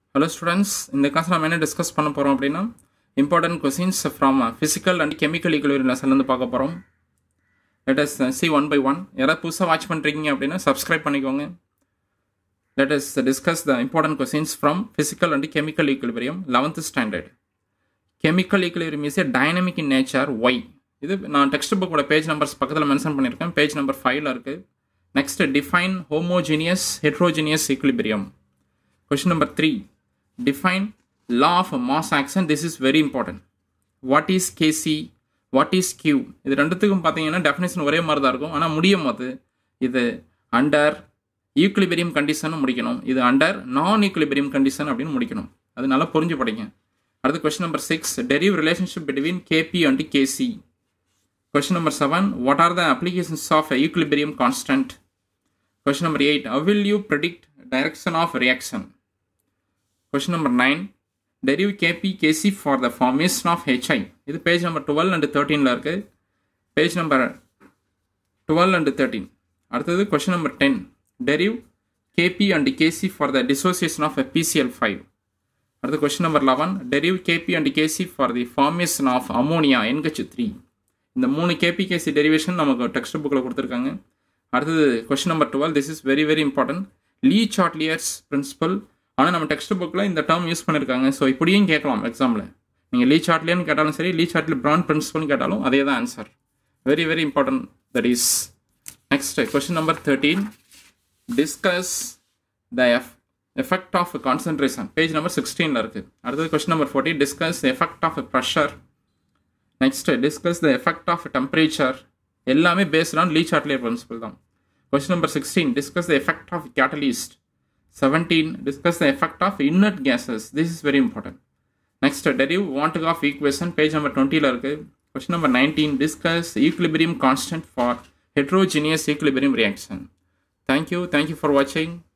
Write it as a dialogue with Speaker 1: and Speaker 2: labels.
Speaker 1: hello students இந்த class நம்ம என்ன டிஸ்கஸ் பண்ண போகிறோம் அப்படின்னா important questions from physical and chemical equilibrium லெசன்லேருந்து பார்க்க போகிறோம் let us see one by one யாராவது புதுசாக வாட்ச் பண்ணுறீங்க அப்படின்னா சப்ஸ்கிரைப் பண்ணிக்கோங்க let us discuss the important questions from physical and chemical equilibrium eleventh standard chemical equilibrium is a dynamic in nature why இது நான் டெக்ஸ்ட் புக்கோட பேஜ் நம்பர்ஸ் பக்கத்தில் mention பண்ணியிருக்கேன் பேஜ் நம்பர் ஃபைவ்ல இருக்குது next define homogeneous heterogeneous equilibrium question number three define law of mass action this is very important what is KC what is Q இது ரெண்டுத்துக்கும் பார்த்தீங்கன்னா டெஃபினேஷன் ஒரே மாதிரி தான் இருக்கும் ஆனால் முடியும் போது இது அண்டர் ஈக்குலிபெரியம் கண்டிஷன் முடிக்கணும் இது அண்டர் நான் ஈக்குலிபெரியம் கண்டிஷன் அப்படின்னு முடிக்கணும் அது நல்லா புரிஞ்சு படிங்க அடுத்து question number six derive relationship between KP and KC question number seven what are the applications of equilibrium constant question number eight how will you predict direction of reaction question number 9 derive kp kc for the formation of hi இது page number twelve and தேர்ட்டீனில் இருக்கு page number twelve and thirteen அடுத்தது question number ten derive KP and KC for the dissociation of PCL five அடுத்து question number eleven derive KP and KC for the formation of ammonia NH three இந்த மூணு KP KC derivation நமக்கு text புக்கில் கொடுத்துருக்காங்க அடுத்தது question number twelve this is very very important Le Chatelier's principle ஆனால் நம்ம text புக்கில் இந்த டேர்ம் யூஸ் பண்ணியிருக்காங்க ஸோ இப்படியும் கேட்கலாம் எக்ஸாமில் நீங்கள் லீ சாட்லியர்னு கேட்டாலும் சரி லீ சாட்லி பிராண்ட் பிரின்சிபல்னு கேட்டாலும் அதே தான் answer very very important that is next question number thirteen discuss the f effect of concentration page number சிக்ஸ்டீனில் இருக்குது அடுத்தது question number fourteen discuss effect of pressure next discuss the effect of temperature எல்லாமே based on Le Chatelier principle தான் question number sixteen discuss the effect of catalyst seventeen discuss the effect of inert gases this is very important next derive van't Hoff equation page number டுவெண்ட்டியில் இருக்குது question number nineteen discuss equilibrium constant for heterogeneous equilibrium reaction thank you thank you for வாட்சிங்